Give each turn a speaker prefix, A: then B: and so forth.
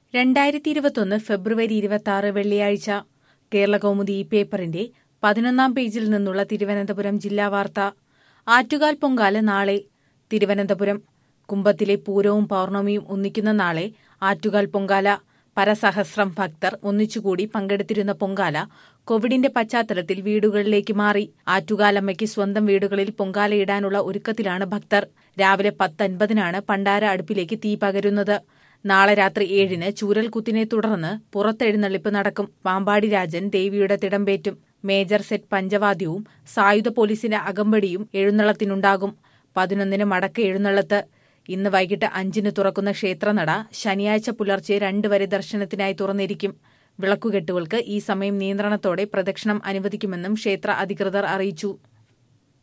A: രണ്ടായിരത്തി ഇരുപത്തൊന്ന് ഫെബ്രുവരി ഇരുപത്തി ആറ് വെള്ളിയാഴ്ച കേരളകൗമുദി ഈ പേപ്പറിന്റെ പതിനൊന്നാം പേജിൽ നിന്നുള്ള തിരുവനന്തപുരം ജില്ലാ വാർത്ത ആറ്റുകാൽ പൊങ്കാല നാളെ തിരുവനന്തപുരം കുംഭത്തിലെ പൂരവും പൗർണമിയും ഒന്നിക്കുന്ന നാളെ ആറ്റുകാൽ പൊങ്കാല പരസഹസ്രം ഭക്തർ ഒന്നിച്ചുകൂടി പങ്കെടുത്തിരുന്ന പൊങ്കാല കോവിഡിന്റെ പശ്ചാത്തലത്തിൽ വീടുകളിലേക്ക് മാറി ആറ്റുകാലമ്മയ്ക്ക് സ്വന്തം വീടുകളിൽ പൊങ്കാലയിടാനുള്ള ഒരുക്കത്തിലാണ് ഭക്തർ രാവിലെ പത്തൻപതിനാണ് പണ്ടാര അടുപ്പിലേക്ക് തീ പകരുന്നത് നാളെ രാത്രി ഏഴിന് ചൂരൽകുത്തിനെ തുടർന്ന് പുറത്തെഴുന്നള്ളിപ്പ് നടക്കും പാമ്പാടി രാജൻ ദേവിയുടെ തിടമ്പേറ്റും മേജർ സെറ്റ് പഞ്ചവാദ്യവും സായുധ പോലീസിന്റെ അകമ്പടിയും എഴുന്നള്ളത്തിനുണ്ടാകും പതിനൊന്നിന് മടക്ക എഴുന്നള്ളത്ത് ഇന്ന് വൈകിട്ട് അഞ്ചിന് തുറക്കുന്ന ക്ഷേത്രനട ശനിയാഴ്ച പുലർച്ചെ രണ്ട് വരെ ദർശനത്തിനായി തുറന്നിരിക്കും വിളക്കുകെട്ടുകൾക്ക് ഈ സമയം നിയന്ത്രണത്തോടെ പ്രദക്ഷിണം അനുവദിക്കുമെന്നും ക്ഷേത്ര അധികൃതർ അറിയിച്ചു